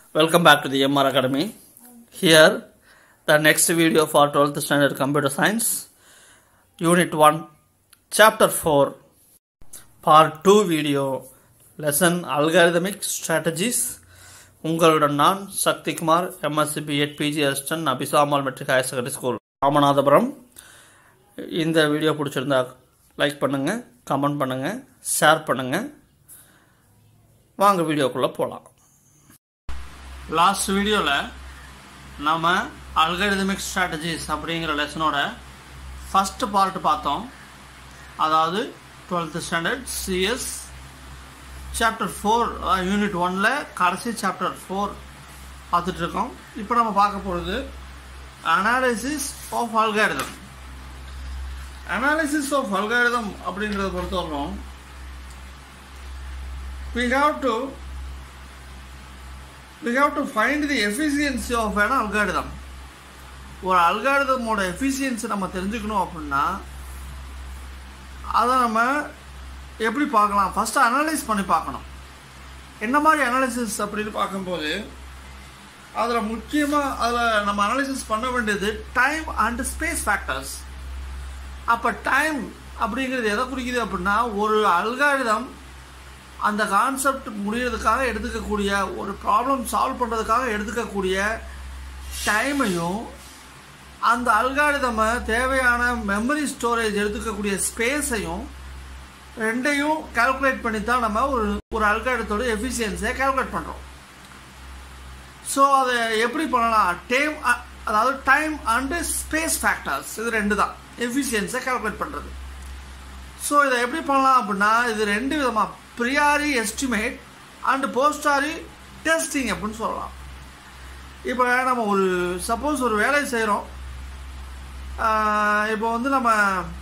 Welcome back to the MR Academy. Here, the next video for 12th standard computer science, unit 1, chapter 4, part 2 video, lesson algorithmic strategies. உங்களுடன் நான் Sakthikumar MSc BEd PG assistant Abisamal matric higher secondary school Ramanathapuram இந்த video பிடிச்சிருந்தா like பண்ணுங்கள் comment பண்ணுங்கள் share பண்ணுங்கள் வாங்க வீடியோக்குள்ளே போகலாம் லாஸ்ட் வீடியோவில் நம்ம அல்கரிதமிக் ஸ்ட்ராட்டஜிஸ் அப்படிங்கிற லெசனோட ஃபஸ்ட்டு பார்ட் பார்த்தோம் அதாவது twelfth standard CS chapter four unit ஒனில் கடைசி சாப்டர் ஃபோர் பார்த்துட்ருக்கோம் இப்போ நம்ம பார்க்க போகிறது analysis of algorithm analysis of algorithm அப்படின்றத பொறுத்தவரைக்கும் we have to we have to find the efficiency of an algorithm ஒரு அல்காரிதமோட எஃபிஷியன்சி நம்ம தெரிஞ்சுக்கணும் அப்படின்னா அதை நம்ம எப்படி பார்க்கலாம் ஃபஸ்ட்டு அனலைஸ் பண்ணி பார்க்கணும் என்ன மாதிரி அனாலிசிஸ் அப்படின்னு பார்க்கும்போது அதில் முக்கியமாக அதில் நம்ம அனாலிசிஸ் பண்ண வேண்டியது டைம் அண்ட் ஸ்பேஸ் ஃபேக்டர்ஸ் அப்போ டைம் அப்படிங்கிறது எதை குறிக்குது அப்படின்னா ஒரு அல்காரிதம் அந்த கான்செப்ட் முடிகிறதுக்காக எடுத்துக்கக்கூடிய ஒரு ப்ராப்ளம் சால்வ் பண்ணுறதுக்காக எடுத்துக்கக்கூடிய டைமையும் அந்த அல்காரிதமை தேவையான மெமரி ஸ்டோரேஜ் எடுத்துக்கக்கூடிய ஸ்பேஸையும் ரெண்டையும் கால்குலேட் பண்ணி தான் நம்ம ஒரு ஒரு அல்காரிதத்தோட எஃபிஷியன்சியை கால்குலேட் பண்ணுறோம் ஸோ அதை எப்படி பண்ணலாம் டைம் அதாவது டைம் அண்டு ஸ்பேஸ் ஃபேக்டர்ஸ் இது ரெண்டு தான் எஃபிஷியன்ஸை கால்குலேட் பண்ணுறது ஸோ இதை எப்படி பண்ணலாம் அப்படின்னா இது ரெண்டு விதமாக priori estimate and posteriori testing அப்படின்னு சொல்லலாம் இப்போ நம்ம ஒரு சப்போஸ் ஒரு வேலை செய்கிறோம் இப்போ வந்து நம்ம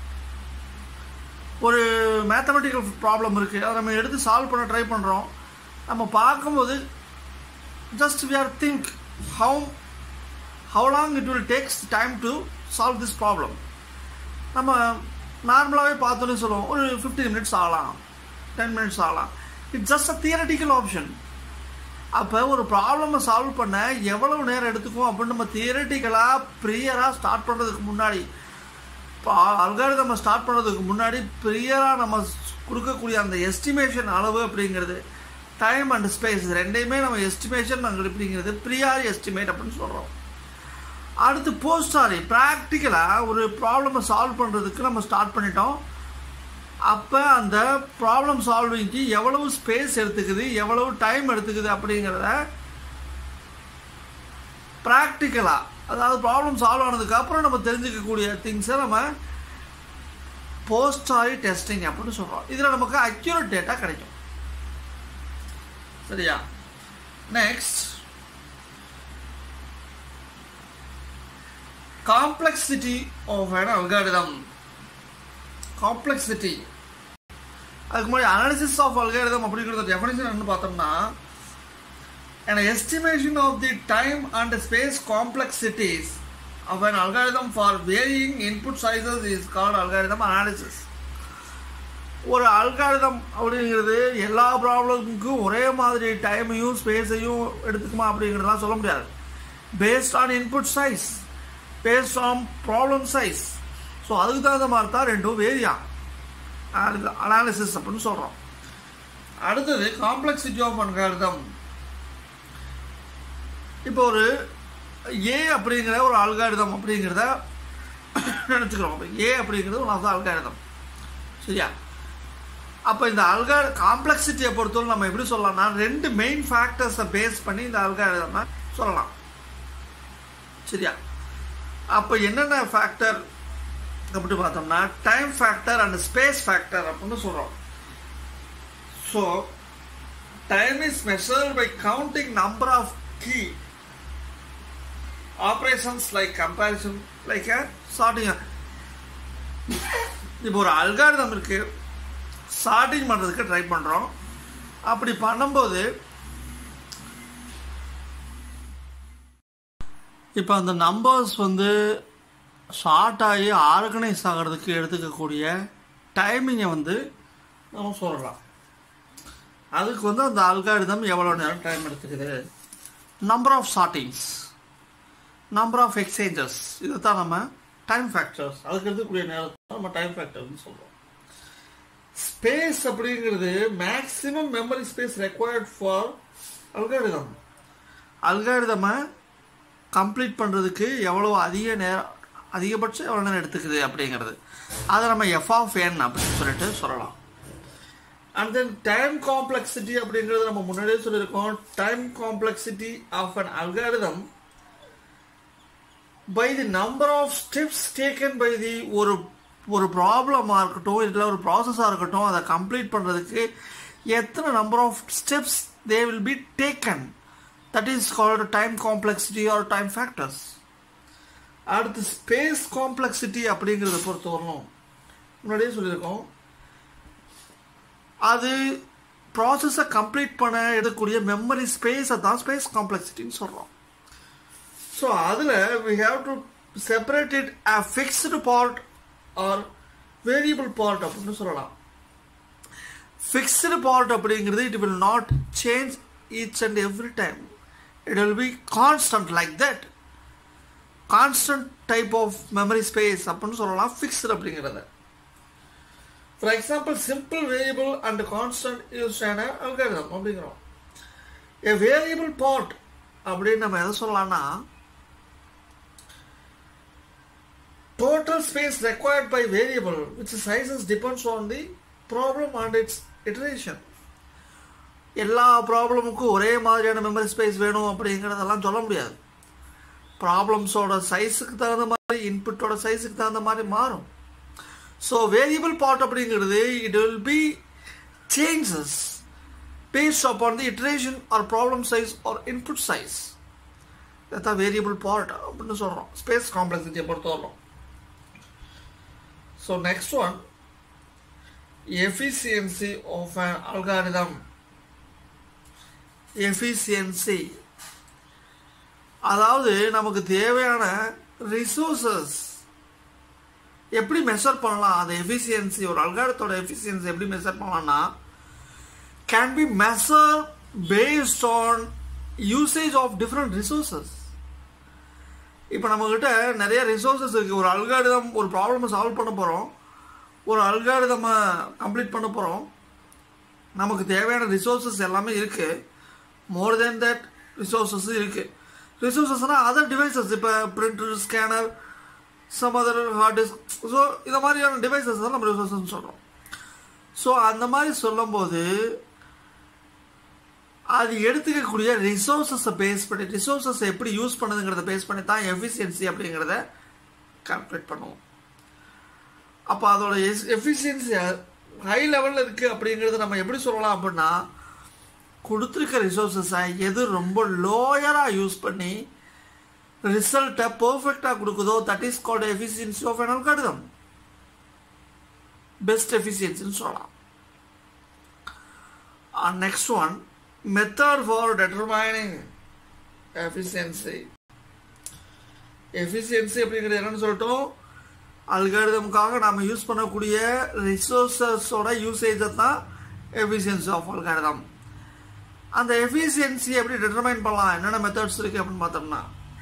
ஒரு மேத்தமெட்டிக்கல் ப்ராப்ளம் இருக்குது அதை நம்ம எடுத்து சால்வ் பண்ண ட்ரை பண்ணுறோம் நம்ம பார்க்கும்போது just we are think how how long it will takes time to solve this problem நம்ம நார்மலாகவே பார்த்தோன்னே சொல்லுவோம் ஒரு ஃபிஃப்டீன் மினிட்ஸ் ஆகலாம் டென் மினிட்ஸ் ஆகலாம் it's just a theoretical option அப்போ ஒரு ப்ராப்ளமை சால்வ் பண்ண எவ்வளவு நேரம் எடுத்துக்கும் அப்படின்னு நம்ம தியரட்டிக்கலாக ப்ரியராக ஸ்டார்ட் பண்ணுறதுக்கு முன்னாடி அல்காரிதம் ஸ்டார்ட் பண்ணுறதுக்கு முன்னாடி ப்ரியராக நம்ம கொடுக்கக்கூடிய அந்த எஸ்டிமேஷன் அளவு அப்படிங்கிறது டைம் அண்ட் ஸ்பேஸ் ரெண்டையுமே நம்ம எஸ்டிமேஷன் நாங்கள் எப்படிங்கிறது ப்ரியாரி எஸ்டிமேட் அப்படின்னு சொல்கிறோம் அடுத்து போஸ்டாரி ப்ராக்டிக்கலாக ஒரு ப்ராப்ளமை சால்வ் பண்ணுறதுக்கு நம்ம ஸ்டார்ட் பண்ணிட்டோம் அப்போ அந்த ப்ராப்ளம் சால்விங்க்கு எவ்வளவு ஸ்பேஸ் எடுத்துக்குது எவ்வளவு டைம் எடுத்துக்குது அப்படிங்கிறத ப்ராக்டிக்கலாக அதாவது ப்ராப்ளம் சால்வ் ஆனதுக்கப்புறம் நம்ம தெரிஞ்சுக்கக்கூடிய திங்ஸை நம்ம போஸ்டாரி டெஸ்டிங் அப்படின்னு சொல்கிறோம் இதில் நமக்கு அக்யூரேட் டேட்டா கிடைக்கும் சரியா next complexity of an algorithm complexity அதுக்கு முன்னாடி அனாலிசிஸ் ஆஃப் அல்காரிதம் அப்படிங்கிறத டெஃபினேஷன் என்ன பார்த்தோம்னா an estimation of the time and space complexities of an algorithm for varying input sizes is called algorithm analysis ஒரு algorithm அப்படிங்கிறது எல்லா ப்ராப்ளமுக்கும் ஒரே மாதிரி டைமையும் ஸ்பேஸையும் எடுத்துக்குமா அப்படிங்கிறதெல்லாம் சொல்ல முடியாது based on input size based on problem size so அதுக்கு தகுந்த மாதிரி தான் ரெண்டும் வேரியா அனாலிசிஸ் அப்படின்னு சொல்கிறோம் அடுத்தது காம்ப்ளெக்சிட்டி ஆஃப் அல்காரிதம் இப்போ ஒரு ஏ அப்படிங்கிற ஒரு அல்காரிதம் அப்படிங்கிறத நினச்சிக்கிறோம் ஏ அப்படிங்கிறது ஒன் ஆஃப் த அல்காரிதம் சரியா அப்போ இந்த அல்கா காம்ப்ளெக்சிட்டியை பொறுத்தவரை நம்ம எப்படி சொல்லலாம்னா ரெண்டு மெயின் ஃபேக்டர்ஸை பேஸ் பண்ணி இந்த அல்காரிதம் சொல்லலாம் சரியா அப்போ என்னென்ன ஃபேக்டர் அப்படி பார்த்தோம்னா time factor and space factor அப்படின்னு சொல்கிறோம் so time is measured by counting number of key operations like comparison like sorting இப்போ ஒரு அல்காரிதம் இருக்கு சார்ட்டிங் பண்ணுறதுக்கு ட்ரை பண்ணுறோம் அப்படி பண்ணும்போது இப்போ அந்த நம்பர்ஸ் வந்து ஷார்ட் ஆகி ஆர்கனைஸ் ஆகிறதுக்கு எடுத்துக்கக்கூடிய டைமிங்கை வந்து நம்ம சொல்லலாம் அதுக்கு வந்து அந்த அல்காரிதம் எவ்வளோ நேரம் டைம் எடுத்துக்குது number of sortings number of exchanges இதை தான் நம்ம டைம் ஃபேக்டர்ஸ் அதுக்கு இருக்கக்கூடிய நேரத்தை நம்ம டைம் ஃபேக்டர்னு சொல்கிறோம் ஸ்பேஸ் அப்படிங்கிறது maximum memory space required for algorithm அல்காரிதமை கம்ப்ளீட் பண்ணுறதுக்கு எவ்வளோ அதிக நேரம் அதிகபட்சம் எவ்வளோ நேரம் எடுத்துக்குது அப்படிங்கிறது அதை நம்ம எஃப் ஆஃப் என் அப்படின்னு சொல்லிட்டு சொல்லலாம் அண்ட் தென் டைம் காம்ப்ளெக்சிட்டி அப்படிங்கிறது நம்ம முன்னாடியே சொல்லியிருக்கோம் time complexity of an algorithm by the number of steps taken by the ஒரு ஒரு ப்ராப்ளமாக இருக்கட்டும் இல்லை ஒரு ப்ராசஸாக இருக்கட்டும் அதை கம்ப்ளீட் பண்ணுறதுக்கு எத்தனை number of steps they will be taken that is called time complexity or time factors அடுத்து ஸ்பேஸ் காம்ப்ளெக்சிட்டி அப்படிங்கிறத பொறுத்த வரணும் முன்னாடியே சொல்லியிருக்கோம் அது ப்ராசஸை கம்ப்ளீட் பண்ண எடுக்கக்கூடிய மெமரி ஸ்பேஸை தான் ஸ்பேஸ் காம்ப்ளெக்சிட்டின்னு சொல்கிறோம் ஸோ அதில் we have to separate it a fixed part or variable part அப்படின்னு சொல்லலாம் ஃபிக்ஸ்டு பார்ட் அப்படிங்கிறது it will not change each and every time it will be constant like that constant type of memory space அப்படின்னு சொல்லலாம் fixed அப்படிங்கிறத for example simple variable and constant use algorithm அப்படிங்கிறோம் a variable part அப்படின்னு நம்ம எதை சொல்லலாம்னா total space required by variable which sizes depends on the problem and its iteration எல்லா ப்ராப்ளமுக்கும் ஒரே மாதிரியான மெமரி ஸ்பேஸ் வேணும் அப்படிங்கிறதெல்லாம் சொல்ல முடியாது ப்ராப்ளம்ஸோட சைஸுக்கு தகுந்த மாதிரி இன்புட்டோட சைஸுக்கு தகுந்த மாதிரி மாறும் ஸோ வேரியபிள் பார்ட் அப்படிங்கிறது it will be changes based upon the iteration or problem size or input size இதான் வேரியபிள் பார்ட் அப்படின்னு சொல்கிறோம் ஸ்பேஸ் காம்ப்ளெக்சிட்டியை பொறுத்த வரோம் so next one efficiency of an algorithm efficiency அதாவது நமக்கு தேவையான ரிசோர்சஸ் எப்படி மெஷர் பண்ணலாம் அந்த எஃபிஷியன்சி ஒரு அல்காரத்தோட எஃபிஷியன்சி எப்படி மெஷர் பண்ணலாம்னா can be measure based on usage of different resources இப்போ நம்மக்கிட்ட நிறைய ரிசோர்சஸ் இருக்குது ஒரு அல்காரிதம் ஒரு ப்ராப்ளமை சால்வ் பண்ண போகிறோம் ஒரு அல்காரிதமை கம்ப்ளீட் பண்ண போகிறோம் நமக்கு தேவையான ரிசோர்சஸ் எல்லாமே இருக்குது மோர் தென் தட் ரிசோர்சஸ் இருக்குது ரிசோர்சஸ்னால் அதர் டிவைசஸ் இப்போ printer scanner some other hard disk so இந்த மாதிரியான டிவைசஸ் தான் நம்ம ரிசோர்சஸ்ன்னு சொல்கிறோம் ஸோ அந்த மாதிரி சொல்லும்போது அது எடுத்துக்கக்கூடிய ரிசோர்ஸஸை பேஸ் பண்ணி ரிசோர்ஸஸ் எப்படி யூஸ் பண்ணுதுங்கிறத பேஸ் பண்ணி தான் எஃபிஷியன்சி அப்படிங்கிறத கால்குலேட் பண்ணுவோம் அப்போ அதோட எஸ் எஃபிஷியன்சி ஹை லெவலில் இருக்குது அப்படிங்கிறத நம்ம எப்படி சொல்லலாம் அப்படின்னா கொடுத்துருக்க ரிசோர்ஸஸை எது ரொம்ப லோயராக யூஸ் பண்ணி ரிசல்ட்டை பர்ஃபெக்டாக கொடுக்குதோ that is called efficiency of an algorithm best எஃபிஷியன்சின்னு சொல்லலாம் next one method for determining efficiency efficiency அப்படிங்கிறது என்னன்னு சொல்லிட்டோம் அல்காரிதமுக்காக நாம் யூஸ் பண்ணக்கூடிய ரிசோர்ஸஸோட யூசேஜை தான் எஃபிஷியன்சி ஆஃப் அல்காரிதம் அந்த எஃபிஷியன்சி எப்படி டிட்டர்மைன் பண்ணலாம் என்னென்ன மெத்தட்ஸ் இருக்குது அப்படின்னு பார்த்தோம்னா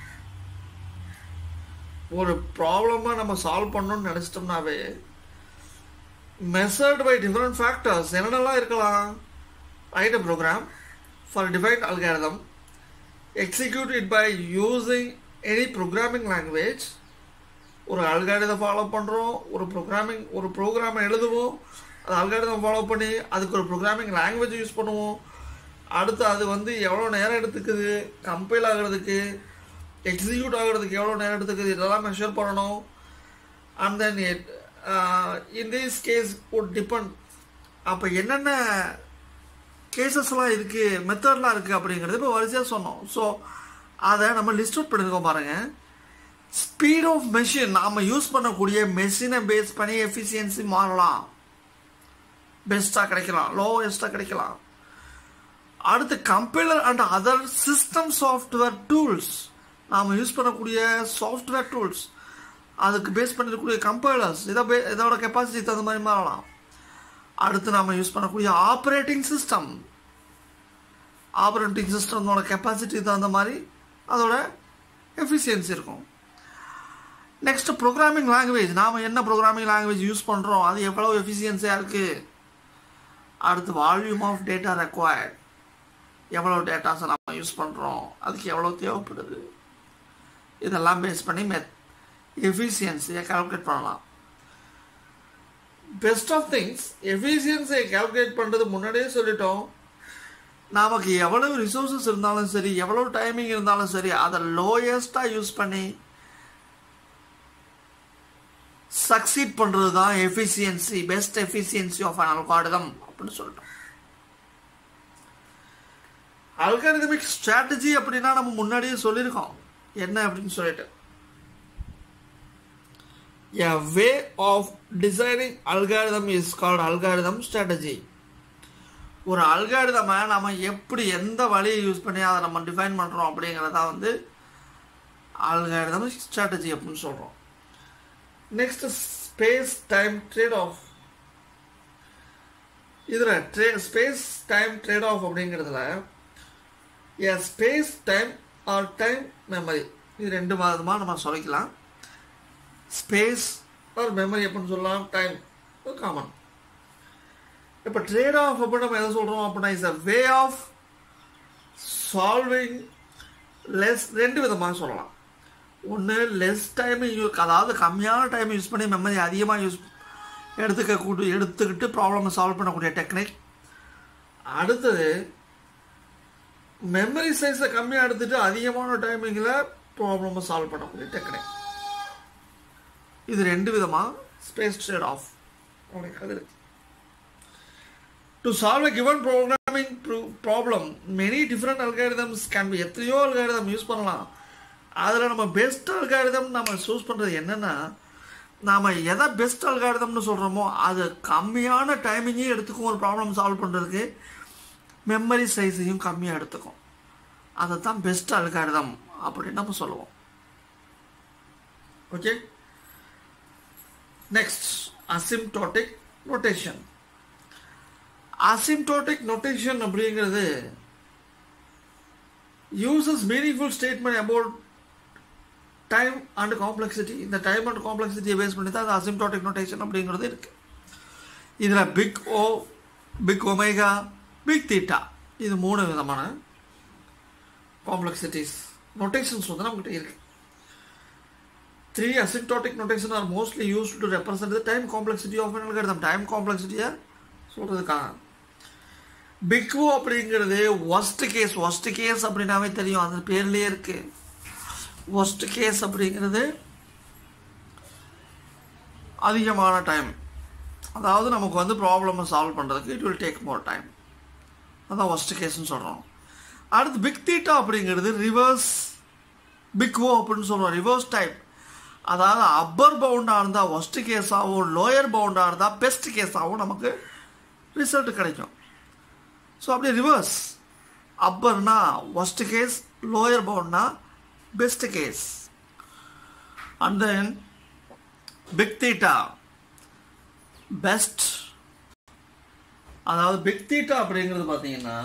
ஒரு ப்ராப்ளமை நம்ம சால்வ் பண்ணணும்னு நினச்சிட்டோம்னாவே மெசர்ட் பை டிஃப்ரெண்ட் ஃபேக்டர்ஸ் என்னென்னலாம் இருக்கலாம் right a program for a defined algorithm, execute it by using any programming language. ஒரு அல்காரிதம் ஃபாலோ பண்ணுறோம் ஒரு ப்ரோக்ராமிங் ஒரு ப்ரோக்ராமை எழுதுவோம் அது அல்காரிதம் ஃபாலோ பண்ணி அதுக்கு ஒரு ப்ரோக்ராமிங் லாங்குவேஜ் யூஸ் பண்ணுவோம் அடுத்து அது வந்து எவ்வளோ நேரம் எடுத்துக்குது கம்பைல் ஆகிறதுக்கு எக்ஸிக்யூட் ஆகிறதுக்கு எவ்வளோ நேரம் எடுத்துக்குது இதெல்லாம் மெஷர் பண்ணணும் and then in this case would depend அப்போ என்னென்ன கேசஸ்லாம் இருக்குது மெத்தட்லாம் இருக்குது அப்படிங்கிறது இப்போ வரிசையாக சொன்னோம் ஸோ அதை நம்ம லிஸ்ட் அவுட் பண்ணியிருக்கோம் பாருங்கள் ஸ்பீட் ஆஃப் மெஷின் நாம் யூஸ் பண்ணக்கூடிய மெஷினை பேஸ் பண்ணி எஃபிஷியன்சி மாறலாம் பெஸ்ட்டாக கிடைக்கலாம் லோவஸ்ட்டாக கிடைக்கலாம் அடுத்து compiler and other system software tools நாம் யூஸ் பண்ணக்கூடிய சாஃப்ட்வேர் டூல்ஸ் அதுக்கு பேஸ் பண்ணிருக்கக்கூடிய கம்பைலர்ஸ் இதை பே இதோட கெப்பாசிட்டி தகுந்த மாதிரி மாறலாம் அடுத்து நாம் யூஸ் பண்ணக்கூடிய ஆப்ரேட்டிங் சிஸ்டம் ஆப்ரேட்டிங் சிஸ்டமோட கெப்பாசிட்டி தகுந்த மாதிரி அதோட எஃபிஷியன்சி இருக்கும் நெக்ஸ்ட் ப்ரோக்ராமிங் லாங்குவேஜ் நாம் என்ன ப்ரோக்ராமிங் லாங்குவேஜ் யூஸ் பண்ணுறோம் அது எவ்வளோ எஃபிஷியன்சியாக இருக்குது அடுத்து வால்யூம் ஆஃப் டேட்டா ரெக்வயர்ட் எவ்வளோ டேட்டாஸை நம்ம யூஸ் பண்ணுறோம் அதுக்கு எவ்வளோ தேவைப்படுது இதெல்லாம் பேஸ் பண்ணி மெத் எஃபிஷியன்சியை கால்குலேட் பண்ணலாம் பெஸ்ட் ஆஃப் திங்ஸ் எஃபிஷியன்சியை கால்குலேட் பண்ணுறது முன்னாடியே சொல்லிட்டோம் நமக்கு எவ்வளவு ரிசோர்ஸஸ் இருந்தாலும் சரி எவ்வளோ டைமிங் இருந்தாலும் சரி அதை லோயஸ்ட்டாக யூஸ் பண்ணி சக்சீட் பண்ணுறது தான் efficiency best efficiency of an algorithm அப்படின்னு சொல்லிட்டோம் அல்காரிதமிக் ஸ்ட்ராட்டஜி அப்படின்னா நம்ம முன்னாடியே சொல்லியிருக்கோம் என்ன அப்படின்னு சொல்லிட்டு a way of designing algorithm is called algorithm strategy ஒரு அல்காரிதமை நம்ம எப்படி எந்த வழியை யூஸ் பண்ணி அதை நம்ம டிஃபைன் பண்ணுறோம் அப்படிங்கிறதா வந்து அல்காரிதம் ஸ்ட்ராட்டஜி அப்படின்னு சொல்கிறோம் next space time trade off இதில் ட்ரே ஸ்பேஸ் டைம் ட்ரேட் ஆஃப் அப்படிங்கிறதுல a space time or time memory இது ரெண்டு விதமாக நம்ம சொல்லிக்கலாம் ஸ்பேஸ் ஆர் மெமரி அப்படின்னு சொல்லலாம் டைம் காமன் இப்போ ட்ரேட் ஆஃப் அப்படின்னு நம்ம எதை சொல்கிறோம் அப்படின்னா is a way of solving less ரெண்டு விதமாக சொல்லலாம் ஒன்று லெஸ் டைம் யூஸ் அதாவது கம்மியான டைம் யூஸ் பண்ணி மெமரி அதிகமாக யூஸ் எடுத்துக்கக்கூடிய எடுத்துக்கிட்டு ப்ராப்ளமை சால்வ் பண்ணக்கூடிய டெக்னிக் அடுத்தது மெமரி சைஸை கம்மியாக எடுத்துட்டு அதிகமான டைமிங்கில் ப்ராப்ளமை சால்வ் பண்ணக்கூடிய டெக்னிக் இது ரெண்டு விதமாக ஸ்பேஸ் ட்ரேட் ஆஃப் அப்படிங்கிறது இருக்கு to solve a given programming pro- problem many different algorithms can be எத்தனையோ algorithm யூஸ் பண்ணலாம் அதில் நம்ம பெஸ்ட் அல்காரிதம் நம்ம சூஸ் பண்ணுறது என்னென்னா நாம் எதை பெஸ்ட் அல்காரிதம்னு சொல்கிறோமோ அது கம்மியான டைமிங்கையும் எடுத்துக்கும் ஒரு ப்ராப்ளம் சால்வ் பண்ணுறதுக்கு மெமரி சைஸையும் கம்மியாக எடுத்துக்கும் அதை தான் பெஸ்ட் அல்காரிதம் அப்படின்னு நம்ம சொல்லுவோம் okay next asymptotic notation asymptotic notation அப்படிங்கிறது uses meaningful statement about time and complexity இந்த டைம் அண்ட் காம்ப்ளெக்சிட்டியை பேஸ் பண்ணி தான் அசிம்டோட்டிக் நோட்டேஷன் அப்படிங்கிறது இருக்கு இதில் big O big omega big theta இது மூணு விதமான காம்ப்ளெக்சிட்டிஸ் நோட்டேஷன்ஸ் வந்து நம்மகிட்ட இருக்கு three asymptotic notation are mostly use to represent the time complexity of an algorithm time காம்ப்ளெக்சிட்டியை சொல்கிறதுக்காக பிக் ஓ அப்படிங்கிறது ஒஸ்ட் கேஸ் ஒஸ்ட் கேஸ் அப்படின்னாவே தெரியும் அது பேர்லேயே இருக்கு ஒஸ்ட் கேஸ் அப்படிங்கிறது அதிகமான டைம் அதாவது நமக்கு வந்து ப்ராப்ளமை சால்வ் பண்ணுறதுக்கு it will take more time அதான் ஒஸ்ட் கேஸ்னு சொல்கிறோம் அடுத்து பிக் தீட்டா அப்படிங்கிறது ரிவர்ஸ் பிக் ஓ அப்படின்னு சொல்கிறோம் ரிவர்ஸ் டைப் அதாவது அப்பர் பவுண்டாக இருந்தால் ஒஸ்ட் கேஸாகவும் லோயர் பவுண்டாக இருந்தால் பெஸ்ட் கேஸாகவும் நமக்கு ரிசல்ட் கிடைக்கும் ஸோ அப்படியே ரிவர்ஸ் அப்பர்னா ஒஸ்ட் கேஸ் லோயர் பவுண்ட்னா best case and then big theta best அதாவது பிக் தீட்டா அப்படிங்கிறது பார்த்தீங்கன்னா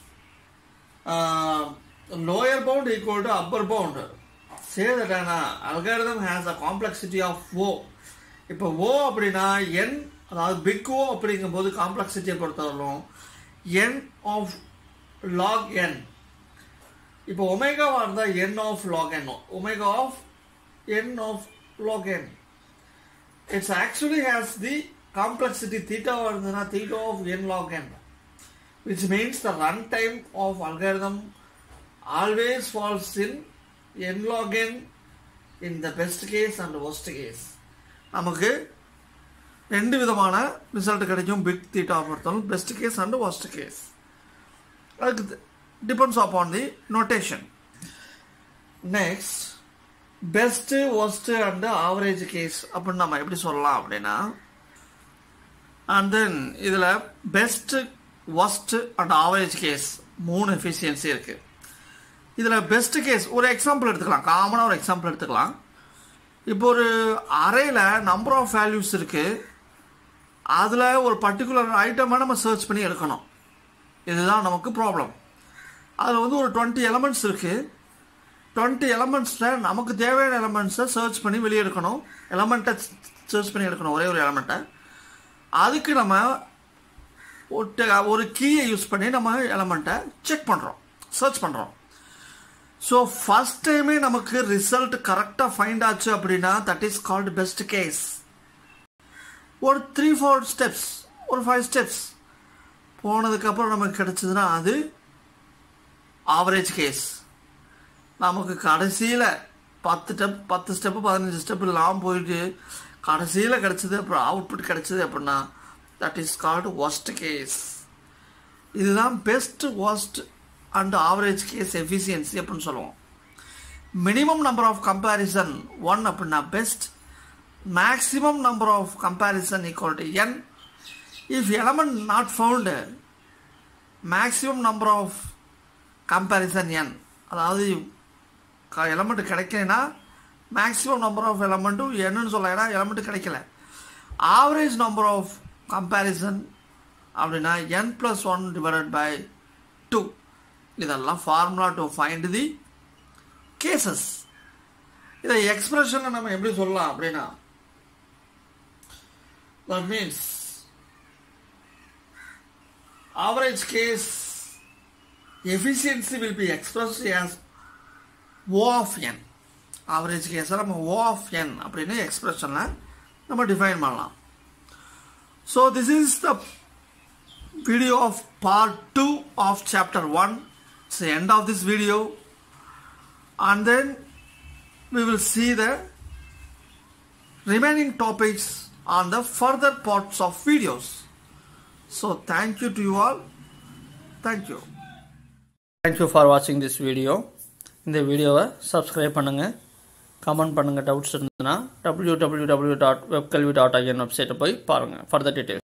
lower bound equal to upper bound say that algorithm has a complexity of O இப்போ ஓ அப்படின்னா என் அதாவது பிக் ஓ அப்படிங்கும்போது காம்ப்ளெக்சிட்டியை பொறுத்தவரைக்கும் என் ஆஃப் லாக் என் இப்போ ஒமேகாவாக இருந்தால் n of log n omega of n of log n it's actually has the complexity தீட்டாவாக இருந்ததுன்னா theta of n log n which means the runtime of algorithm always falls in n log n in the best case and worst case நமக்கு ரெண்டு விதமான result கிடைக்கும் big theta பொறுத்தவரை best case and worst case அதுக்கு depends upon the notation next best worst and average case அப்படின்னு நம்ம எப்படி சொல்லலாம் அப்படின்னா அண்ட் தென் இதில் best worst and average case மூணு எஃபிஷியன்சி இருக்குது இதில் பெஸ்ட் கேஸ் ஒரு எக்ஸாம்பிள் எடுத்துக்கலாம் காமனாக ஒரு எக்ஸாம்பிள் எடுத்துக்கலாம் இப்போ ஒரு அறையில் நம்பர் ஆஃப் வேல்யூஸ் இருக்குது அதில் ஒரு பர்டிகுலர் ஐட்டமை நம்ம சர்ச் பண்ணி எடுக்கணும் இதுதான் நமக்கு ப்ராப்ளம் அதில் வந்து ஒரு டுவெண்ட்டி எலமெண்ட்ஸ் இருக்குது டுவெண்ட்டி எலமெண்ட்ஸில் நமக்கு தேவையான எலமெண்ட்ஸை சர்ச் பண்ணி வெளியே எடுக்கணும் எலமெண்ட்டை சர்ச் பண்ணி எடுக்கணும் ஒரே ஒரு எலமெண்ட்டை அதுக்கு நம்ம ஒரு ஒரு கீயை யூஸ் பண்ணி நம்ம எலமெண்ட்டை செக் பண்ணுறோம் சர்ச் பண்ணுறோம் ஸோ ஃபஸ்ட் டைமே நமக்கு ரிசல்ட் கரெக்டாக ஃபைண்ட் ஆச்சு அப்படின்னா that is called best case ஒரு த்ரீ ஃபோர் ஸ்டெப்ஸ் ஒரு ஃபைவ் ஸ்டெப்ஸ் போனதுக்கப்புறம் நமக்கு கிடைச்சதுன்னா அது ஆவரேஜ் கேஸ் நமக்கு கடைசியில் பத்து ஸ்டெப் பத்து ஸ்டெப்பு பதினஞ்சு ஸ்டெப் இல்லாமல் போயிட்டு கடைசியில் கிடச்சிது அப்புறம் அவுட்புட் கிடச்சிது அப்படின்னா that is called worst case இதுதான் best worst and average case efficiency அப்படின்னு சொல்லுவோம் minimum number of comparison one அப்படின்னா best maximum number of comparison equal to n if element not found maximum number of comparison n அதாவது element கிடைக்கலைன்னா maximum number of எலமெண்ட்டும் என்னன்னு சொல்ல ஏன்னா element கிடைக்கல ஆவரேஜ் நம்பர் ஆஃப் கம்பேரிசன் அப்படின்னா n plus one divided by two இதெல்லாம் formula to find the cases இதை எக்ஸ்பிரஷனில் நம்ம எப்படி சொல்லலாம் அப்படின்னா that means average case efficiency will be express as O of n average கேஸை நம்ம ஓ ஆஃப் என் அப்படின்னு எக்ஸ்பிரஷனில் நம்ம டிஃபைன் பண்ணலாம் so this is the video of part 2 of chapter 1 it's the end of this video and then we will see the remaining topics on the further parts of videos so thank you to you all thank you thank you for வாட்சிங் this video இந்த வீடியோவை subscribe பண்ணுங்கள் comment பண்ணுங்கள் doubts இருந்ததுன்னா www.webkalvi.in dot வெப்கல்வி dot IN வெப்சைட்டை போய் பாருங்கள் further details